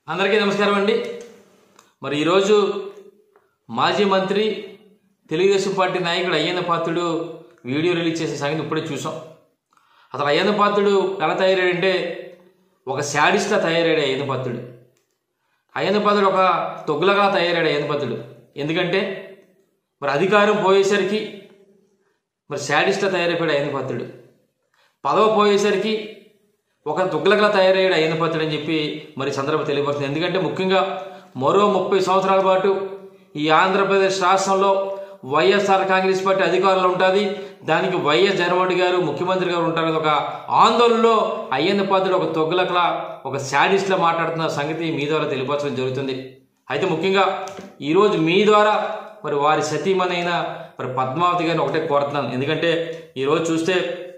అందరికీ నమస్కారం అండి మరి ఈరోజు మాజీ మంత్రి తెలుగుదేశం పార్టీ నాయకుడు అయ్యన్న పాత్రుడు వీడియో రిలీజ్ చేసిన సంగతి ఇప్పుడే చూసాం అసలు అయ్యన్న పాత్రుడు ఎలా తయారయ్యాడంటే ఒక శాడిస్ట్లా తయారయ్యాడు అయ్యన్న పాత్రుడు అయ్యన్న పాత్రుడు ఒక తొగ్గులగా తయారయ్యాడు అయ్యన్న పాత్రుడు ఎందుకంటే మరి అధికారం పోయేసరికి మరి శాడిస్ట్లా తయారైపోయాడు అయ్యన్న పాత్రుడు పదవి పోయేసరికి ఒక దుగ్గలగా తయారయ్యాడు అయ్యన్న పాత్రుడు అని చెప్పి మరి సందర్భం తెలియపడుతుంది ఎందుకంటే ముఖ్యంగా మరో ముప్పై సంవత్సరాల పాటు ఈ ఆంధ్రప్రదేశ్ రాష్ట్రంలో వైఎస్ఆర్ కాంగ్రెస్ పార్టీ అధికారంలో ఉంటుంది దానికి వైఎస్ జగన్మోహన్ గారు ముఖ్యమంత్రి గారు ఉంటారని ఒక ఆందోళనలో అయ్యన్న పాత్రుడు ఒక తొగ్గులకలా ఒక శాడిస్ట్లా మాట్లాడుతున్న సంగతి మీ ద్వారా తెలియపరచడం జరుగుతుంది అయితే ముఖ్యంగా ఈరోజు మీ ద్వారా మరి వారి సతీమనైన మరి పద్మావతి గారిని ఒకటే కోరుతున్నాను ఎందుకంటే ఈరోజు చూస్తే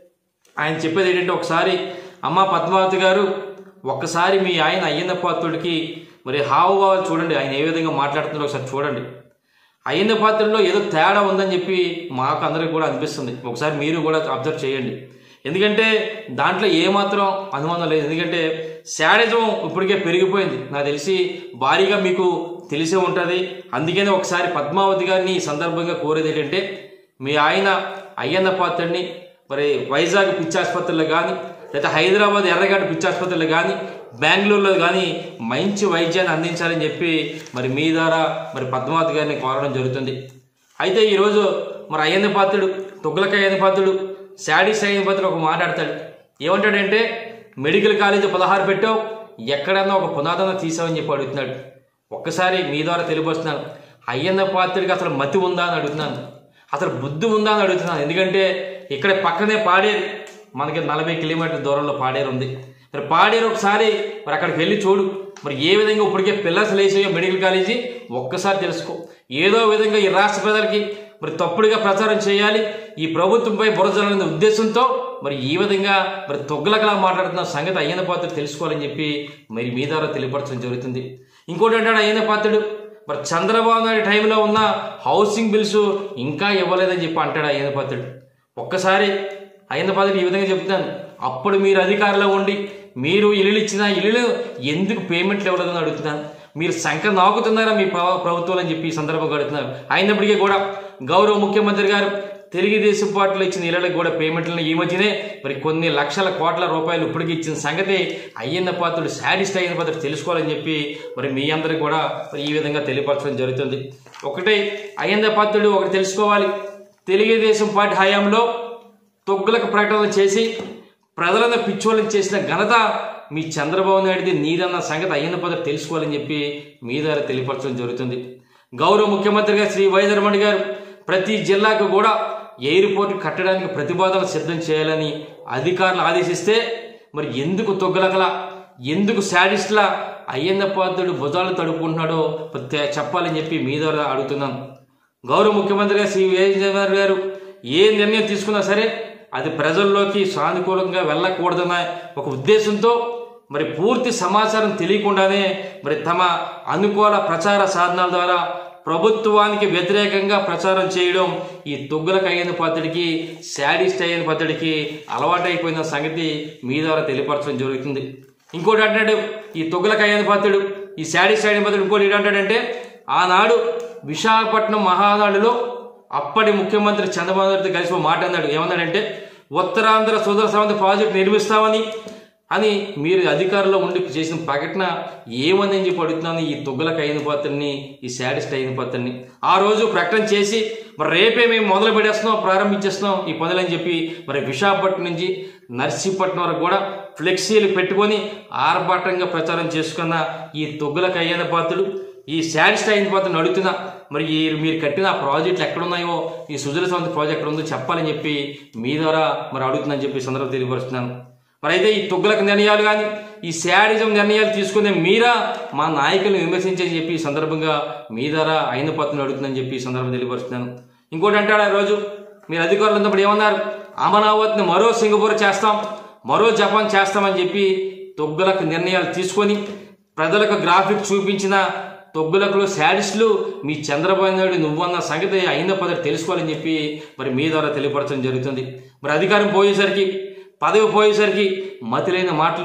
ఆయన చెప్పేది ఏంటంటే ఒకసారి అమ్మ పద్మావతి గారు ఒక్కసారి మీ ఆయన అయ్యన్న పాత్రుడికి మరి హావభావాలు చూడండి ఆయన ఏ విధంగా మాట్లాడుతున్నారో ఒకసారి చూడండి అయ్యన్న పాత్రలో ఏదో తేడా ఉందని చెప్పి మాకు అందరికి కూడా అనిపిస్తుంది ఒకసారి మీరు కూడా అబ్జర్వ్ చేయండి ఎందుకంటే దాంట్లో ఏమాత్రం అనుమానం లేదు ఎందుకంటే శాడిజం ఇప్పటికే పెరిగిపోయింది నాకు తెలిసి భారీగా మీకు తెలిసే ఉంటుంది అందుకనే ఒకసారి పద్మావతి గారిని ఈ సందర్భంగా కోరేది ఏంటంటే మీ ఆయన అయ్యన్న పాత్రని మరి వైజాగ్ పిచ్చాసుపత్రిలో కానీ లేదా హైదరాబాద్ ఎర్రగడ్డ పిచ్చాసుపత్రిలో కానీ బెంగళూరులో కానీ మంచి వైద్యాన్ని అందించాలని చెప్పి మరి మీ ద్వారా మరి పద్మావతి గారిని కోరడం జరుగుతుంది అయితే ఈరోజు మరి అయ్యన్న పాత్రుడు తుగ్లక అయ్యన్న పాత్రుడు శాడీస్ అయ్యన్న పాత్రుడు ఒక మాట్లాడతాడు ఏమంటాడంటే మెడికల్ కాలేజీ పదహారు పెట్టావు ఎక్కడన్నా ఒక పునాదన తీసావని చెప్పి అడుగుతున్నాడు ఒక్కసారి మీ ద్వారా తెలియపరుస్తున్నాను అయ్యన్న పాత్రుడికి అసలు మతి ఉందా అని అడుగుతున్నాను అసలు బుద్ధి ఉందా అని అడుగుతున్నాను ఎందుకంటే ఇక్కడ పక్కనే పాడేరు మనకి నలభై కిలోమీటర్ల దూరంలో పాడేరు ఉంది మరి పాడేరు ఒకసారి మరి అక్కడికి వెళ్ళి చూడు మరి ఏ విధంగా ఇప్పటికే పిల్లర్స్ లేసాయో మెడికల్ కాలేజీ ఒక్కసారి తెలుసుకో ఏదో విధంగా ఈ రాష్ట్ర ప్రజలకి మరి తప్పుడుగా ప్రచారం చేయాలి ఈ ప్రభుత్వంపై బురజలనే ఉద్దేశంతో మరి ఈ విధంగా మరి తొగ్గులకలా మాట్లాడుతున్న సంగతి అయ్యన పాత్ర తెలుసుకోవాలని చెప్పి మరి మీ ద్వారా తెలియపరచడం జరుగుతుంది ఇంకోటి అంటాడు అయ్యన పాత్రుడు మరి చంద్రబాబు నాయుడు టైంలో ఉన్న హౌసింగ్ బిల్స్ ఇంకా ఇవ్వలేదని చెప్పి అంటాడు అయ్యన పాత్రుడు ఒక్కసారి అయ్యన పాత్రుడు ఈ విధంగా చెప్తున్నాను అప్పుడు మీరు అధికారంలో ఉండి మీరు ఇల్లు ఇచ్చిన ఇల్లు ఎందుకు పేమెంట్లు ఇవ్వలేదని అడుగుతున్నాను మీరు సంఖ్య నాకుతున్నారా మీ ప్ర- ప్రభుత్వం అని చెప్పి ఈ సందర్భంగా అడుగుతున్నారు అయినప్పటికీ కూడా గౌరవ ముఖ్యమంత్రి గారు తెలుగుదేశం పార్టీలో ఇచ్చిన ఇళ్లకు కూడా పేమెంట్లను ఈ మధ్యనే మరి కొన్ని లక్షల కోట్ల రూపాయలు ఇప్పటికి ఇచ్చిన సంగతి అయ్యన్న పాత్రుడు శాడిస్ట్ అయ్యన్న పాత్రుడు తెలుసుకోవాలని చెప్పి మరి మీ అందరికి కూడా మరి ఈ విధంగా తెలియపరచడం జరుగుతుంది ఒకటే అయ్యన్న పాత్రుడు ఒకటి తెలుసుకోవాలి తెలుగుదేశం పార్టీ హయాంలో తొగ్గులకు ప్రకటనలు చేసి ప్రజలను పిచ్చోళ్ళని చేసిన ఘనత మీ చంద్రబాబు నాయుడిది నీదన్న సంగతి అయ్యన్న పదవి తెలుసుకోవాలని చెప్పి మీ ద్వారా తెలియపరచడం జరుగుతుంది గౌరవ ముఖ్యమంత్రిగా శ్రీ వైజరమణి గారు ప్రతి జిల్లాకు కూడా ఎయిర్పోర్ట్ కట్టడానికి ప్రతిపాదనలు సిద్ధం చేయాలని అధికారులు ఆదేశిస్తే మరి ఎందుకు తొగ్గులకలా ఎందుకు శాడిస్ట్లా అయ్యన్న పాత్రుడు భుజాలు తడుపుకుంటున్నాడో తె- చెప్పాలని చెప్పి మీ ద్వారా అడుగుతున్నాను గౌరవ ముఖ్యమంత్రిగా శ్రీ విజయనగర్ గారు ఏ నిర్ణయం తీసుకున్నా సరే అది ప్రజల్లోకి సానుకూలంగా వెళ్ళకూడదన్న ఒక ఉద్దేశంతో మరి పూర్తి సమాచారం తెలియకుండానే మరి తమ అనుకూల ప్రచార సాధనాల ద్వారా ప్రభుత్వానికి వ్యతిరేకంగా ప్రచారం చేయడం ఈ తొగ్గులకు అయిన పద్ధతికి శాడిస్ట్ అయిన పద్ధతికి అలవాటైపోయిన సంగతి మీ ద్వారా తెలియపరచడం జరుగుతుంది ఇంకోటి అంటాడు ఈ తొగ్గులకు అయిన పద్ధతుడు ఈ శాడిస్ట్ అయిన పద్ధతుడు ఇంకోటి ఏంటంటాడంటే ఆనాడు విశాఖపట్నం మహానాడులో అప్పటి ముఖ్యమంత్రి చంద్రబాబు నాయుడుతో కలిసి ఒక మాట అన్నాడు ఏమన్నాడంటే ఉత్తరాంధ్ర సుదర సమంత ప్రాజెక్టు నిర్మిస్తామని అని మీరు అధికారంలో ఉండి చేసిన ప్రకటన ఏమని అని చెప్పి అడుగుతున్నాను ఈ తొగ్గులకు అయిన పాత్రని ఈ శాడిస్ట్ అయిన పాత్రని ఆ రోజు ప్రకటన చేసి మరి రేపే మేము మొదలు పెట్టేస్తున్నాం ప్రారంభించేస్తున్నాం ఈ పనులని చెప్పి మరి విశాఖపట్నం నుంచి నర్సీపట్నం వరకు కూడా ఫ్లెక్సీలు పెట్టుకొని ఆర్భాటంగా ప్రచారం చేసుకున్న ఈ తొగ్గులకు అయ్యన పాత్రుడు ఈ శాడిస్ట్ అయిన పాత్రను అడుగుతున్నా మరి ఈ మీరు కట్టిన ఆ ప్రాజెక్టులు ఎక్కడున్నాయో ఈ సుజల సమంత ప్రాజెక్ట్ ఎక్కడ ఉందో చెప్పాలని చెప్పి మీ ద్వారా మరి అడుగుతుందని చెప్పి ఈ సందర్భంగా తెలియపరుస్తున్నాను మరి అయితే ఈ తుగ్గులకు నిర్ణయాలు కానీ ఈ శాడిజం నిర్ణయాలు తీసుకునే మీరా మా నాయకులను విమర్శించని చెప్పి ఈ సందర్భంగా మీ ద్వారా అయిన పత్రం అడుగుతుందని చెప్పి ఈ సందర్భంగా తెలియపరుస్తున్నాను ఇంకోటి అంటాడు ఆ రోజు మీరు అధికారులు ఉన్నప్పుడు ఏమన్నారు అమరావతిని మరో సింగపూర్ చేస్తాం మరో జపాన్ చేస్తామని చెప్పి తొగ్గులకు నిర్ణయాలు తీసుకొని ప్రజలకు గ్రాఫిక్ చూపించిన తొగ్గులకు శాడిస్టులు మీ చంద్రబాబు నాయుడు నువ్వన్న సంగతి అయిన పదవి తెలుసుకోవాలని చెప్పి మరి మీ ద్వారా తెలియపరచడం జరుగుతుంది మరి అధికారం పోయేసరికి పదవి పోయేసరికి మతిలేని మాటలు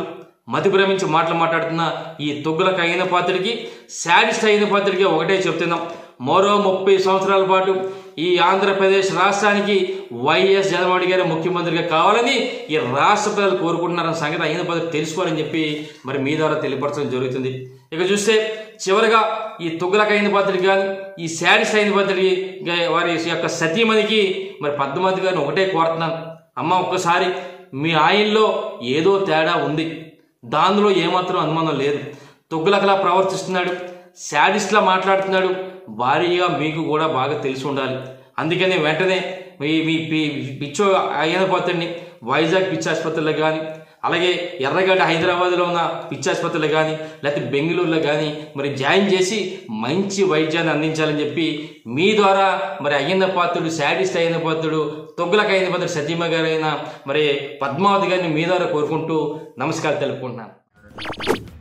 మతి భ్రమించి మాటలు మాట్లాడుతున్న ఈ తొగ్గులకు అయిన పాత్రుడికి శాడిస్ట్ అయిన పాత్రుడికి ఒకటే చెప్తున్నాం మరో ముప్పై సంవత్సరాల పాటు ఈ ఆంధ్రప్రదేశ్ రాష్ట్రానికి వైఎస్ జగన్మోహన్ గారు ముఖ్యమంత్రిగా కావాలని ఈ రాష్ట్ర ప్రజలు కోరుకుంటున్నారన్న సంగతి అయిన పాత్ర తెలుసుకోవాలని చెప్పి మరి మీ ద్వారా తెలియపరచడం జరుగుతుంది ఇక చూస్తే చివరిగా ఈ తుగ్గులకు అయిన పాత్రకి కానీ ఈ శాడిస్ట్ అయిన పాత్రకి గా- వారి యొక్క సతీమణికి మరి పద్మావతి గారిని ఒకటే కోరుతున్నాను అమ్మ ఒక్కసారి మీ ఆయనలో ఏదో తేడా ఉంది దానిలో ఏమాత్రం అనుమానం లేదు తొగ్గులకలా ప్రవర్తిస్తున్నాడు శాడిస్ట్లా మాట్లాడుతున్నాడు భారీగా మీకు కూడా బాగా తెలిసి ఉండాలి అందుకని వెంటనే మీ మీ పి- పిచ్చో అయిన పాత్రని వైజాగ్ పిచ్చి ఆసుపత్రిలో కానీ అలాగే ఎర్రగడ్డ హైదరాబాద్లో ఉన్న పిచ్చి ఆసుపత్రిలో కానీ లేకపోతే బెంగళూరులో కానీ మరి జాయిన్ చేసి మంచి వైద్యాన్ని అందించాలని చెప్పి మీ ద్వారా మరి అయ్యన్న పాత్రుడు శాడిస్ట్ అయిన పాత్రుడు తొగ్గులకు అయిన పాత్రుడు సత్యమ్మ గారైన మరి పద్మావతి గారిని మీ ద్వారా కోరుకుంటూ నమస్కారం తెలుపుకుంటున్నాను